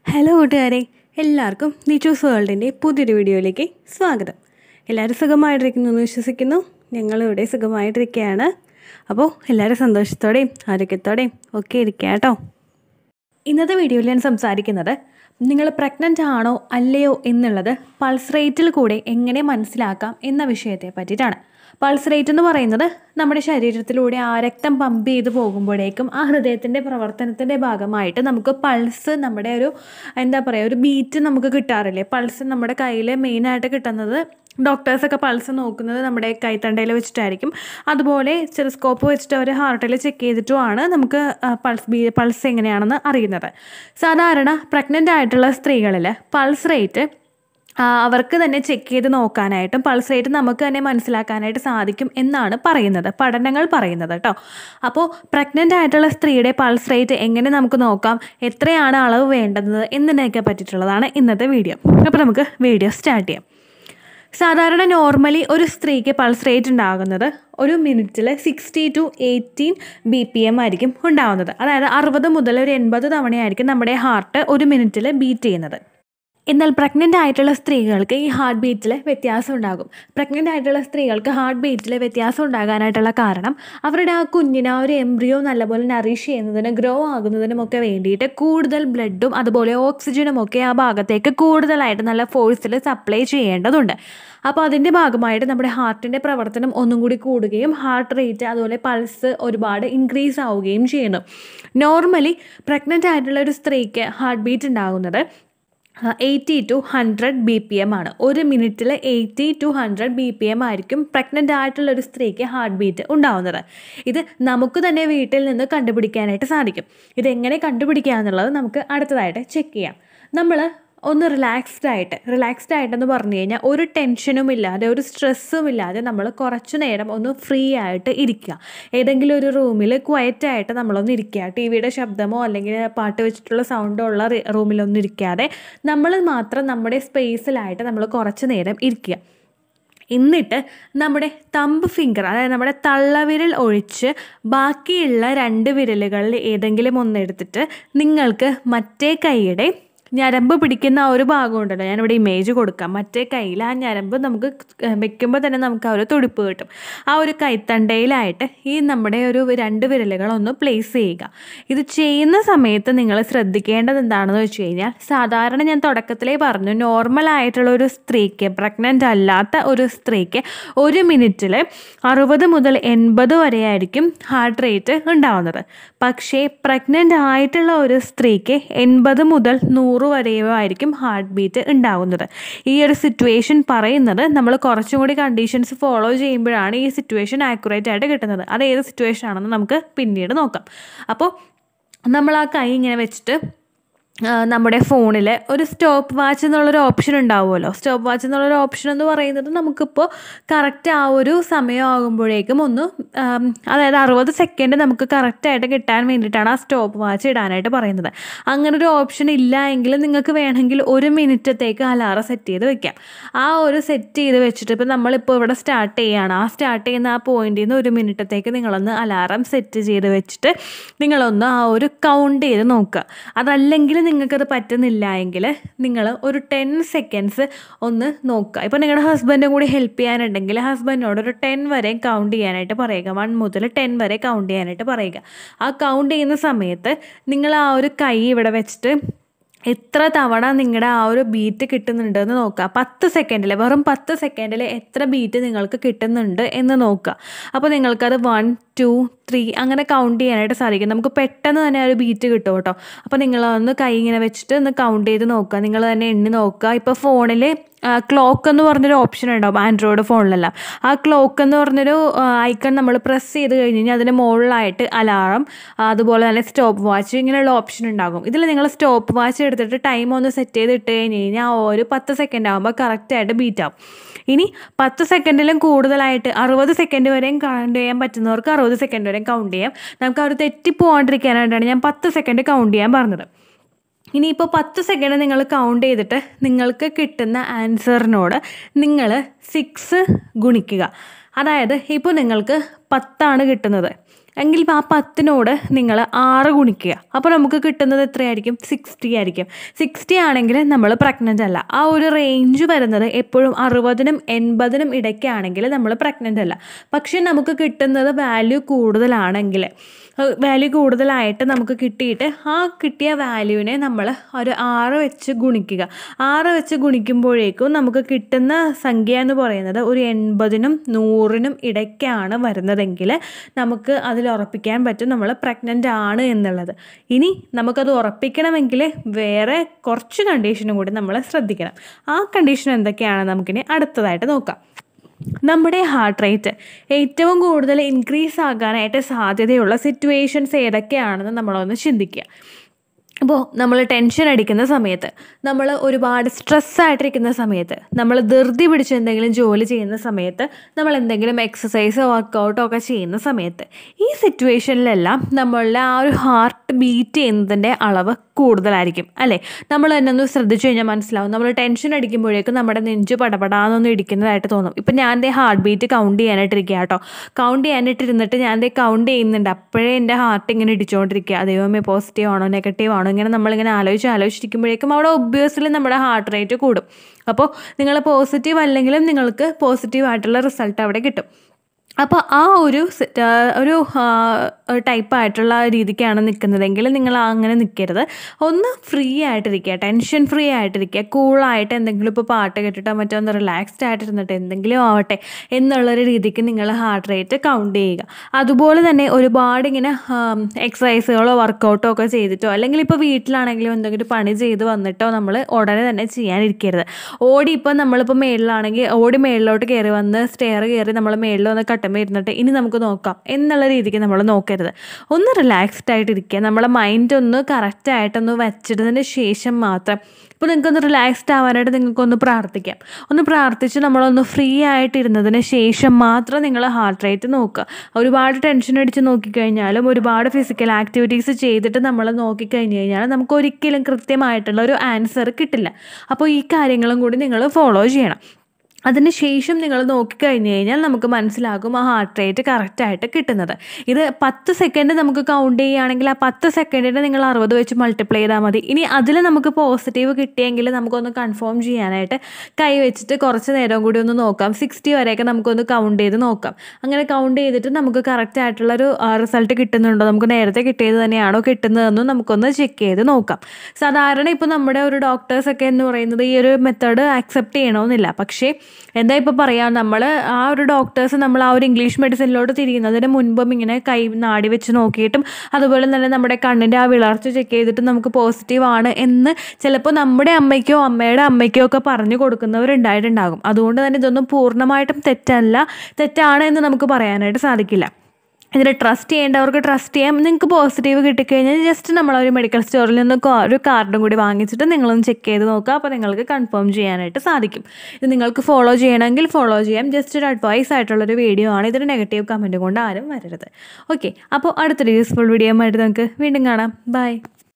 hello കൂട്ടുകാരെ എല്ലാവർക്കും നിച്ചൂസ് വേൾഡിൻ്റെ പുതിയൊരു വീഡിയോയിലേക്ക് സ്വാഗതം എല്ലാവരും സുഖമായിട്ടിരിക്കുന്നു എന്ന് വിശ്വസിക്കുന്നു ഞങ്ങളിവിടെ സുഖമായിട്ടിരിക്കുകയാണ് അപ്പോൾ എല്ലാവരും സന്തോഷത്തോടെയും ആരോഗ്യത്തോടെയും ഒക്കെ ഇരിക്കുക കേട്ടോ ഇന്നത്തെ വീഡിയോയിൽ ഞാൻ സംസാരിക്കുന്നത് നിങ്ങൾ പ്രഗ്നൻ്റ് ആണോ അല്ലയോ എന്നുള്ളത് പൾസ് റേറ്റിൽ കൂടെ എങ്ങനെ മനസ്സിലാക്കാം എന്ന വിഷയത്തെ പറ്റിയിട്ടാണ് പൾസ് റേറ്റ് എന്ന് പറയുന്നത് നമ്മുടെ ശരീരത്തിലൂടെ ആ രക്തം പമ്പ് ചെയ്ത് പോകുമ്പോഴേക്കും ആ ഹൃദയത്തിൻ്റെ പ്രവർത്തനത്തിൻ്റെ ഭാഗമായിട്ട് നമുക്ക് പൾസ് നമ്മുടെ ഒരു എന്താ പറയുക ഒരു ബീറ്റ് നമുക്ക് കിട്ടാറില്ലേ പൾസ് നമ്മുടെ കയ്യിൽ മെയിനായിട്ട് കിട്ടുന്നത് ഡോക്ടേഴ്സൊക്കെ പൾസ് നോക്കുന്നത് നമ്മുടെ കൈത്തണ്ടയിൽ വെച്ചിട്ടായിരിക്കും അതുപോലെ സ്റ്റെറോസ്കോപ്പ് വെച്ചിട്ട് അവർ ഹാർട്ടിൽ ചെക്ക് ചെയ്തിട്ടുമാണ് നമുക്ക് പൾസ് ബീ പൾസ് എങ്ങനെയാണെന്ന് അറിയുന്നത് സാധാരണ പ്രഗ്നൻ്റ് ആയിട്ടുള്ള സ്ത്രീകളിൽ പൾസ് റേറ്റ് അവർക്ക് തന്നെ ചെക്ക് ചെയ്ത് നോക്കാനായിട്ടും പൾസ് റേറ്റ് നമുക്ക് തന്നെ മനസ്സിലാക്കാനായിട്ട് സാധിക്കും എന്നാണ് പറയുന്നത് പഠനങ്ങൾ പറയുന്നത് കേട്ടോ അപ്പോൾ പ്രഗ്നൻ്റ് ആയിട്ടുള്ള സ്ത്രീയുടെ പൾസ് റേറ്റ് എങ്ങനെ നമുക്ക് നോക്കാം എത്രയാണ് അളവ് വേണ്ടത് എന്നതിനൊക്കെ പറ്റിയിട്ടുള്ളതാണ് ഇന്നത്തെ വീഡിയോ അപ്പോൾ നമുക്ക് വീഡിയോ സ്റ്റാർട്ട് ചെയ്യാം സാധാരണ നോർമലി ഒരു സ്ത്രീക്ക് പൾസ് റേറ്റ് ഉണ്ടാകുന്നത് ഒരു മിനിറ്റിൽ sixty to eighteen B P M ആയിരിക്കും ഉണ്ടാകുന്നത് അതായത് അറുപത് മുതൽ ഒരു എൺപത് തവണയായിരിക്കും നമ്മുടെ ഹാർട്ട് ഒരു മിനിറ്റിൽ ബീറ്റ് ചെയ്യുന്നത് എന്നാൽ പ്രഗ്നൻ്റ് ആയിട്ടുള്ള സ്ത്രീകൾക്ക് ഈ ഹാർട്ട് ബീറ്റിൽ വ്യത്യാസം ഉണ്ടാകും പ്രഗ്നൻ്റ് ആയിട്ടുള്ള സ്ത്രീകൾക്ക് ഹാർട്ട് ബീറ്റിൽ വ്യത്യാസം ഉണ്ടാകാനായിട്ടുള്ള കാരണം അവരുടെ ആ കുഞ്ഞിനെ ആ ഒരു എംബ്രിയോ നല്ലപോലെ നറിഷ് ചെയ്യുന്നതിനും ഗ്രോ ആകുന്നതിനും ഒക്കെ വേണ്ടിയിട്ട് കൂടുതൽ ബ്ലഡും അതുപോലെ ഓക്സിജനും ഒക്കെ ആ ഭാഗത്തേക്ക് കൂടുതലായിട്ട് നല്ല ഫോഴ്സിൽ സപ്ലൈ ചെയ്യേണ്ടതുണ്ട് അപ്പോൾ അതിൻ്റെ ഭാഗമായിട്ട് നമ്മുടെ ഹാർട്ടിൻ്റെ പ്രവർത്തനം ഒന്നും കൂടി കൂടുകയും ഹാർട്ട് റേറ്റ് അതുപോലെ പൾസ് ഒരുപാട് ഇൻക്രീസ് ആവുകയും ചെയ്യുന്നു നോർമലി പ്രഗ്നൻ്റ് ആയിട്ടുള്ള ഒരു സ്ത്രീക്ക് ഹാർട്ട് ബീറ്റ് ഉണ്ടാകുന്നത് eighty to hundred B P M ആണ് ഒരു മിനിറ്റിൽ eighty to hundred B P M ആയിരിക്കും പ്രഗ്നൻ്റ് ആയിട്ടുള്ള ഒരു സ്ത്രീക്ക് ഹാർട്ട് ബീറ്റ് ഉണ്ടാവുന്നത് ഇത് നമുക്ക് തന്നെ വീട്ടിൽ നിന്ന് കണ്ടുപിടിക്കാനായിട്ട് സാധിക്കും ഇതെങ്ങനെ കണ്ടുപിടിക്കുക എന്നുള്ളത് നമുക്ക് അടുത്തതായിട്ട് ചെക്ക് ചെയ്യാം നമ്മൾ ഒന്ന് റിലാക്സ്ഡ് ആയിട്ട് റിലാക്സ്ഡ് ആയിട്ടെന്ന് പറഞ്ഞു കഴിഞ്ഞാൽ ഒരു ടെൻഷനും ഇല്ലാതെ ഒരു സ്ട്രെസ്സും ഇല്ലാതെ നമ്മൾ കുറച്ചു നേരം ഒന്ന് ഫ്രീ ആയിട്ട് ഇരിക്കുക ഏതെങ്കിലും ഒരു റൂമിൽ ക്വയറ്റ് ആയിട്ട് നമ്മളൊന്ന് ഇരിക്കുക ടി വിയുടെ ശബ്ദമോ അല്ലെങ്കിൽ പാട്ട് വെച്ചിട്ടുള്ള സൗണ്ടോ ഉള്ള റൂമിലൊന്നും ഇരിക്കാതെ നമ്മൾ മാത്രം നമ്മുടെ സ്പേസിലായിട്ട് നമ്മൾ കുറച്ച് നേരം ഇരിക്കുക എന്നിട്ട് നമ്മുടെ തമ്പ് ഫിംഗർ അതായത് നമ്മുടെ തള്ളവിരൽ ഒഴിച്ച് ബാക്കിയുള്ള രണ്ട് വിരലുകളിൽ ഏതെങ്കിലും ഒന്നെടുത്തിട്ട് നിങ്ങൾക്ക് മറ്റേ കൈയുടെ ഞരമ്പ് പിടിക്കുന്ന ആ ഒരു ഭാഗം ഉണ്ടല്ലോ ഞാനിവിടെ ഇമേജ് കൊടുക്കാം മറ്റേ കയ്യിൽ ആ ഞരമ്പ് നമുക്ക് വെക്കുമ്പോൾ തന്നെ നമുക്ക് ആ ഒരു തുടിപ്പ് കിട്ടും ആ ഒരു കൈത്തണ്ടയിലായിട്ട് ഈ നമ്മുടെ ഒരു രണ്ട് വിരലുകളൊന്ന് പ്ലേസ് ചെയ്യുക ഇത് ചെയ്യുന്ന സമയത്ത് നിങ്ങൾ ശ്രദ്ധിക്കേണ്ടത് എന്താണെന്ന് വെച്ച് കഴിഞ്ഞാൽ സാധാരണ ഞാൻ തുടക്കത്തിലേ പറഞ്ഞു നോർമൽ ആയിട്ടുള്ള ഒരു സ്ത്രീക്ക് പ്രഗ്നൻ്റ് അല്ലാത്ത ഒരു സ്ത്രീക്ക് ഒരു മിനിറ്റിൽ അറുപത് മുതൽ എൺപത് വരെ ആയിരിക്കും ഹാർട്ട് റേറ്റ് ഉണ്ടാവുന്നത് പക്ഷേ പ്രഗ്നൻ്റ് ആയിട്ടുള്ള ഒരു സ്ത്രീക്ക് എൺപത് മുതൽ നൂറ് വരെയോ ആയിരിക്കും ഹാർട്ട് ബീറ്റ് ഉണ്ടാകുന്നത് ഈ ഒരു സിറ്റുവേഷൻ പറയുന്നത് നമ്മൾ കുറച്ചും കൂടി കണ്ടീഷൻസ് ഫോളോ ചെയ്യുമ്പോഴാണ് ഈ സിറ്റുവേഷൻ ആക്യുറേറ്റ് ആയിട്ട് കിട്ടുന്നത് അത് ഏത് സിറ്റുവേഷൻ ആണെന്ന് നമുക്ക് പിന്നീട് നോക്കാം അപ്പോൾ നമ്മൾ ആ കൈ ഇങ്ങനെ വെച്ചിട്ട് നമ്മുടെ ഫോണിൽ ഒരു സ്റ്റോപ്പ് വാച്ച് എന്നുള്ളൊരു ഓപ്ഷൻ ഉണ്ടാവുമല്ലോ സ്റ്റോപ്പ് വാച്ച് എന്നുള്ളൊരു ഓപ്ഷൻ എന്ന് പറയുന്നത് നമുക്കിപ്പോൾ കറക്റ്റ് ആ ഒരു സമയമാകുമ്പോഴേക്കും ഒന്ന് അതായത് അറുപത് സെക്കൻഡ് നമുക്ക് കറക്റ്റായിട്ട് കിട്ടാൻ വേണ്ടിയിട്ടാണ് ആ സ്റ്റോപ്പ് വാച്ച് ഇടാനായിട്ട് പറയുന്നത് അങ്ങനെ ഒരു ഓപ്ഷൻ ഇല്ല എങ്കിൽ നിങ്ങൾക്ക് വേണമെങ്കിൽ ഒരു മിനിറ്റത്തേക്ക് അലാറം സെറ്റ് ചെയ്ത് വെക്കാം ആ ഒരു സെറ്റ് ചെയ്ത് വെച്ചിട്ട് ഇപ്പോൾ നമ്മളിപ്പോൾ ഇവിടെ സ്റ്റാർട്ട് ചെയ്യുകയാണ് ആ സ്റ്റാർട്ട് ചെയ്യുന്ന ആ പോയിന്റിൽ നിന്ന് ഒരു മിനിറ്റത്തേക്ക് നിങ്ങളൊന്ന് അലാറം സെറ്റ് ചെയ്ത് വെച്ചിട്ട് നിങ്ങളൊന്ന് ആ ഒരു കൗണ്ട് ചെയ്ത് നോക്കുക അതല്ലെങ്കിൽ നിങ്ങൾക്കത് പറ്റുന്നില്ല എങ്കിൽ നിങ്ങൾ ഒരു ടെൻ സെക്കൻഡ്സ് ഒന്ന് നോക്കുക ഇപ്പോൾ നിങ്ങളുടെ ഹസ്ബൻഡും കൂടി ഹെൽപ്പ് ചെയ്യാനുണ്ടെങ്കിൽ ഹസ്ബൻഡിനോട് ഒരു ടെൻ വരെ കൗണ്ട് ചെയ്യാനായിട്ട് പറയുക വൺ മുതൽ ടെൻ വരെ കൗണ്ട് ചെയ്യാനായിട്ട് പറയുക ആ കൗണ്ട് ചെയ്യുന്ന സമയത്ത് നിങ്ങൾ ആ ഒരു കൈ ഇവിടെ വെച്ചിട്ട് എത്ര തവണ നിങ്ങളുടെ ആ ഒരു ബീറ്റ് കിട്ടുന്നുണ്ട് എന്ന് നോക്കുക പത്ത് സെക്കൻഡിൽ വെറും പത്ത് സെക്കൻഡിൽ എത്ര ബീറ്റ് നിങ്ങൾക്ക് കിട്ടുന്നുണ്ട് എന്ന് നോക്കുക അപ്പോൾ നിങ്ങൾക്കത് വൺ ടു ത്രീ അങ്ങനെ കൗണ്ട് ചെയ്യാനായിട്ട് സാധിക്കും നമുക്ക് പെട്ടെന്ന് തന്നെ ഒരു ബീറ്റ് കിട്ടും കേട്ടോ അപ്പോൾ നിങ്ങൾ ഒന്ന് കൈ ഇങ്ങനെ വെച്ചിട്ട് ഒന്ന് കൗണ്ട് ചെയ്ത് നോക്കുക നിങ്ങൾ തന്നെ എണ്ണി നോക്കുക ഇപ്പോൾ ഫോണിൽ ക്ലോക്ക് എന്ന് പറഞ്ഞൊരു ഓപ്ഷൻ ഉണ്ടാവും ആൻഡ്രോയിഡ് ഫോണിലെല്ലാം ആ ക്ലോക്ക് എന്ന് പറഞ്ഞൊരു ഐക്കൺ നമ്മൾ പ്രസ് ചെയ്ത് കഴിഞ്ഞ് കഴിഞ്ഞാൽ അതിന് മുകളിലായിട്ട് അലാറം അതുപോലെ തന്നെ സ്റ്റോപ്പ് വാച്ച് ഇങ്ങനെയുള്ള ഓപ്ഷൻ ഉണ്ടാകും ഇതിൽ നിങ്ങൾ സ്റ്റോപ്പ് വാച്ച് എടുത്തിട്ട് ടൈം ഒന്ന് സെറ്റ് ചെയ്ത് ഇട്ട് കഴിഞ്ഞ് കഴിഞ്ഞാൽ ഒരു പത്ത് സെക്കൻഡ് ആകുമ്പോൾ കറക്റ്റായിട്ട് ബീറ്റ് ആവും ഇനി പത്ത് സെക്കൻഡിലും കൂടുതലായിട്ട് അറുപത് സെക്കൻഡ് വരെയും കൗണ്ട് ചെയ്യാൻ പറ്റുന്നവർക്ക് അറുപത് സെക്കൻഡ് വരെയും കൗണ്ട് ചെയ്യാം നമുക്ക് അവർ തെറ്റിപ്പോകാണ്ടിരിക്കാനായിട്ടാണ് ഞാൻ പത്ത് സെക്കൻഡ് കൗണ്ട് ചെയ്യാൻ പറഞ്ഞത് ഇനിയിപ്പോൾ പത്ത് സെക്കൻഡ് നിങ്ങൾ കൗണ്ട് ചെയ്തിട്ട് നിങ്ങൾക്ക് കിട്ടുന്ന ആൻസറിനോട് നിങ്ങൾ സിക്സ് ഗുണിക്കുക അതായത് ഇപ്പോൾ നിങ്ങൾക്ക് പത്താണ് കിട്ടുന്നത് എങ്കിൽ ആ പത്തിനോട് നിങ്ങൾ ആറ് ഗുണിക്കുക അപ്പോൾ നമുക്ക് കിട്ടുന്നത് എത്രയായിരിക്കും സിക്സ്റ്റി ആയിരിക്കും സിക്സ്റ്റി ആണെങ്കിൽ നമ്മൾ പ്രഗ്നൻ്റ് അല്ല ആ ഒരു റേഞ്ച് വരുന്നത് എപ്പോഴും അറുപതിനും എൺപതിനും ഇടയ്ക്കാണെങ്കിൽ നമ്മൾ പ്രഗ്നൻ്റ് അല്ല പക്ഷേ നമുക്ക് കിട്ടുന്നത് വാല്യൂ കൂടുതലാണെങ്കിൽ വാല്യൂ കൂടുതലായിട്ട് നമുക്ക് കിട്ടിയിട്ട് ആ കിട്ടിയ വാല്യൂവിനെ നമ്മൾ ഒരു ആറ് വെച്ച് ഗുണിക്കുക ആറ് വെച്ച് ഗുണിക്കുമ്പോഴേക്കും നമുക്ക് കിട്ടുന്ന സംഖ്യ എന്ന് പറയുന്നത് ഒരു എൺപതിനും നൂറിനും ഇടയ്ക്കാണ് വരുന്നതെങ്കിൽ നമുക്ക് അതിൽ ഉറപ്പിക്കാൻ പറ്റും നമ്മൾ പ്രഗ്നൻ്റ് ആണ് എന്നുള്ളത് ഇനി നമുക്കത് ഉറപ്പിക്കണമെങ്കിൽ വേറെ കുറച്ച് കണ്ടീഷനും കൂടി നമ്മൾ ശ്രദ്ധിക്കണം ആ കണ്ടീഷൻ എന്തൊക്കെയാണ് നമുക്കിനി അടുത്തതായിട്ട് നോക്കാം നമ്മുടെ ഹാർട്ട് റേറ്റ് ഏറ്റവും കൂടുതൽ ഇൻക്രീസ് ആകാനായിട്ട് സാധ്യതയുള്ള സിറ്റുവേഷൻസ് ഏതൊക്കെയാണെന്ന് നമ്മളൊന്ന് ചിന്തിക്കുക ഇപ്പോൾ നമ്മൾ ടെൻഷൻ അടിക്കുന്ന സമയത്ത് നമ്മൾ ഒരുപാട് സ്ട്രെസ്സായിട്ടിരിക്കുന്ന സമയത്ത് നമ്മൾ ധൃതി പിടിച്ച് എന്തെങ്കിലും ജോലി ചെയ്യുന്ന സമയത്ത് നമ്മൾ എന്തെങ്കിലും എക്സസൈസോ വർക്കൗട്ടോ ഒക്കെ ചെയ്യുന്ന സമയത്ത് ഈ സിറ്റുവേഷനിലെല്ലാം നമ്മളുടെ ആ ഒരു ഹാർട്ട് ബീറ്റ് ചെയ്യുന്നതിൻ്റെ അളവ് കൂടുതലായിരിക്കും അല്ലേ നമ്മൾ തന്നെ ഒന്ന് ശ്രദ്ധിച്ചു കഴിഞ്ഞാൽ മനസ്സിലാവും നമ്മൾ ടെൻഷൻ അടിക്കുമ്പോഴേക്കും നമ്മുടെ നെഞ്ച് പടപടാന്നൊന്നും ഇടിക്കുന്നതായിട്ട് തോന്നും ഇപ്പം ഞാൻ എൻ്റെ ഹാർട്ട് ബീറ്റ് കൗണ്ട് ചെയ്യാനായിട്ടിരിക്കുക കേട്ടോ കൗണ്ട് ചെയ്യാനായിട്ടിരുന്നിട്ട് ഞാൻ ദേ കൗണ്ട് ചെയ്യുന്നുണ്ട് അപ്പോഴേ എൻ്റെ ഹാർട്ട് ഇങ്ങനെ ഇടിച്ചുകൊണ്ടിരിക്കുക ദൈവമേ പോസിറ്റീവ് ആണോ നെഗറ്റീവ് ആണോ ഇങ്ങനെ നമ്മളിങ്ങനെ ആലോചിച്ച് ആലോചിച്ചിരിക്കുമ്പോഴേക്കും അവിടെ ഒബ്വിയസ്ലി നമ്മുടെ ഹാർട്ട് റേറ്റ് കൂടും അപ്പോൾ നിങ്ങൾ പോസിറ്റീവ് അല്ലെങ്കിലും നിങ്ങൾക്ക് പോസിറ്റീവ് ആയിട്ടുള്ള റിസൾട്ട് അവിടെ കിട്ടും അപ്പോൾ ആ ഒരു ഒരു ടൈപ്പ് ആയിട്ടുള്ള രീതിക്കാണ് നിൽക്കുന്നതെങ്കിൽ നിങ്ങൾ അങ്ങനെ നിൽക്കരുത് ഒന്ന് ഫ്രീ ആയിട്ടിരിക്കുക ടെൻഷൻ ഫ്രീ ആയിട്ടിരിക്കുക കൂളായിട്ട് എന്തെങ്കിലും ഇപ്പോൾ പാട്ട് കേട്ടിട്ടോ മറ്റോ ഒന്ന് റിലാക്സ്ഡ് ആയിട്ടിരുന്നിട്ട് എന്തെങ്കിലും ആവട്ടെ എന്നുള്ളൊരു രീതിക്ക് നിങ്ങൾ ഹാർട്ട് റേറ്റ് കൗണ്ട് ചെയ്യുക അതുപോലെ തന്നെ ഒരുപാട് ഇങ്ങനെ എക്സസൈസുകളോ വർക്കൗട്ടോ ഒക്കെ ചെയ്തിട്ടോ അല്ലെങ്കിൽ ഇപ്പോൾ വീട്ടിലാണെങ്കിലും എന്തെങ്കിലും പണി ചെയ്ത് വന്നിട്ടോ നമ്മൾ ഉടനെ തന്നെ ചെയ്യാനിരിക്കരുത് ഓടി ഇപ്പോൾ നമ്മളിപ്പോൾ മേളിലാണെങ്കിൽ ഓടി മേളിലോട്ട് കയറി വന്ന് സ്റ്റെയർ കയറി നമ്മൾ മേളിൽ വന്ന് കട്ടമേ ഇരുന്നിട്ട് ഇനി നമുക്ക് നോക്കാം എന്നുള്ള രീതിക്ക് നമ്മൾ നോക്കരുത് ഒന്ന് റിലാക്സ്ഡ് ആയിട്ടിരിക്കുക നമ്മളെ മൈൻഡ് ഒന്ന് കറക്റ്റായിട്ടൊന്ന് വെച്ചിട്ടതിന് ശേഷം മാത്രം ഇപ്പോൾ നിങ്ങൾക്കൊന്ന് റിലാക്സ്ഡ് ആവാനായിട്ട് നിങ്ങൾക്കൊന്ന് പ്രാർത്ഥിക്കാം ഒന്ന് പ്രാർത്ഥിച്ച് നമ്മളൊന്ന് ഫ്രീ ആയിട്ടിരുന്നതിന് ശേഷം മാത്രം നിങ്ങൾ ഹാർട്ട് റേറ്റ് നോക്കുക ഒരുപാട് ടെൻഷൻ അടിച്ച് നോക്കിക്കഴിഞ്ഞാലും ഒരുപാട് ഫിസിക്കൽ ആക്ടിവിറ്റീസ് ചെയ്തിട്ട് നമ്മൾ നോക്കിക്കഴിഞ്ഞ് കഴിഞ്ഞാൽ നമുക്ക് ഒരിക്കലും കൃത്യമായിട്ടുള്ള ഒരു ആൻസർ കിട്ടില്ല അപ്പോൾ ഈ കാര്യങ്ങളും കൂടി നിങ്ങൾ ഫോളോ ചെയ്യണം അതിന് ശേഷം നിങ്ങൾ നോക്കിക്കഴിഞ്ഞ് കഴിഞ്ഞാൽ നമുക്ക് മനസ്സിലാകും ആ ഹാർട്ട് റേറ്റ് കറക്റ്റായിട്ട് കിട്ടുന്നത് ഇത് പത്ത് സെക്കൻഡ് നമുക്ക് കൗണ്ട് ചെയ്യുകയാണെങ്കിൽ ആ പത്ത് സെക്കൻഡിന് നിങ്ങൾ അറുപത് വെച്ച് മൾട്ടിപ്ലൈ ചെയ്താൽ മതി ഇനി അതിൽ നമുക്ക് പോസിറ്റീവ് കിട്ടിയെങ്കിൽ നമുക്കൊന്ന് കൺഫേം ചെയ്യാനായിട്ട് കൈ വെച്ചിട്ട് കുറച്ച് നേരം കൂടി ഒന്ന് നോക്കാം സിക്സ്റ്റി വരെയൊക്കെ നമുക്കൊന്ന് കൗണ്ട് ചെയ്ത് നോക്കാം അങ്ങനെ കൗണ്ട് ചെയ്തിട്ട് നമുക്ക് കറക്റ്റ് ആയിട്ടുള്ളൊരു റിസൾട്ട് കിട്ടുന്നുണ്ടോ നമുക്ക് നേരത്തെ കിട്ടിയത് തന്നെയാണോ കിട്ടുന്നതെന്നും നമുക്കൊന്ന് ചെക്ക് ചെയ്ത് നോക്കാം സാധാരണ ഇപ്പോൾ നമ്മുടെ ഒരു ഡോക്ടേഴ്സൊക്കെ എന്ന് പറയുന്നത് ഈ ഒരു മെത്തേഡ് ആക്സെപ്റ്റ് ചെയ്യണമെന്നില്ല പക്ഷേ എന്താ ഇപ്പോൾ പറയാം നമ്മൾ ആ ഒരു ഡോക്ടേഴ്സ് നമ്മൾ ആ ഒരു ഇംഗ്ലീഷ് മെഡിസിനിലോട്ട് തിരിയുന്നതിന് മുൻപും ഇങ്ങനെ കൈ നാടി വെച്ച് നോക്കിയിട്ടും അതുപോലെ തന്നെ നമ്മുടെ കണ്ണിൻ്റെ ആ വിളർച്ച ചെക്ക് ചെയ്തിട്ട് നമുക്ക് പോസിറ്റീവ് ആണ് എന്ന് ചിലപ്പോൾ നമ്മുടെ അമ്മയ്ക്കോ അമ്മയുടെ അമ്മയ്ക്കോ ഒക്കെ പറഞ്ഞു കൊടുക്കുന്നവരുണ്ടായിട്ടുണ്ടാകും അതുകൊണ്ട് തന്നെ ഇതൊന്നും പൂർണ്ണമായിട്ടും തെറ്റല്ല തെറ്റാണ് എന്ന് നമുക്ക് പറയാനായിട്ട് സാധിക്കില്ല ഇതിൽ ട്രസ്റ്റ് ചെയ്യേണ്ടവർക്ക് ട്രസ്റ്റ് ചെയ്യാം നിങ്ങൾക്ക് പോസിറ്റീവ് കിട്ടിക്കഴിഞ്ഞാൽ ജസ്റ്റ് നമ്മളൊരു മെഡിക്കൽ സ്റ്റോറിൽ നിന്ന് ഒരു കാർഡും കൂടി വാങ്ങിച്ചിട്ട് നിങ്ങളൊന്ന് ചെക്ക് ചെയ്ത് നോക്കുക അപ്പോൾ നിങ്ങൾക്ക് കൺഫേം ചെയ്യാനായിട്ട് സാധിക്കും ഇത് നിങ്ങൾക്ക് ഫോളോ ചെയ്യണമെങ്കിൽ ഫോളോ ചെയ്യാം ജസ്റ്റ് ഒരു അഡ്വൈസ് ആയിട്ടുള്ളൊരു വീഡിയോ ആണ് ഇതിന് നെഗറ്റീവ് കമൻറ്റ് കൊണ്ട് ആരും വരരുത് ഓക്കെ അപ്പോൾ അടുത്തൊരു യൂസ്ഫുൾ വീഡിയോ ആയിട്ട് നമുക്ക് വീണ്ടും കാണാം ബൈ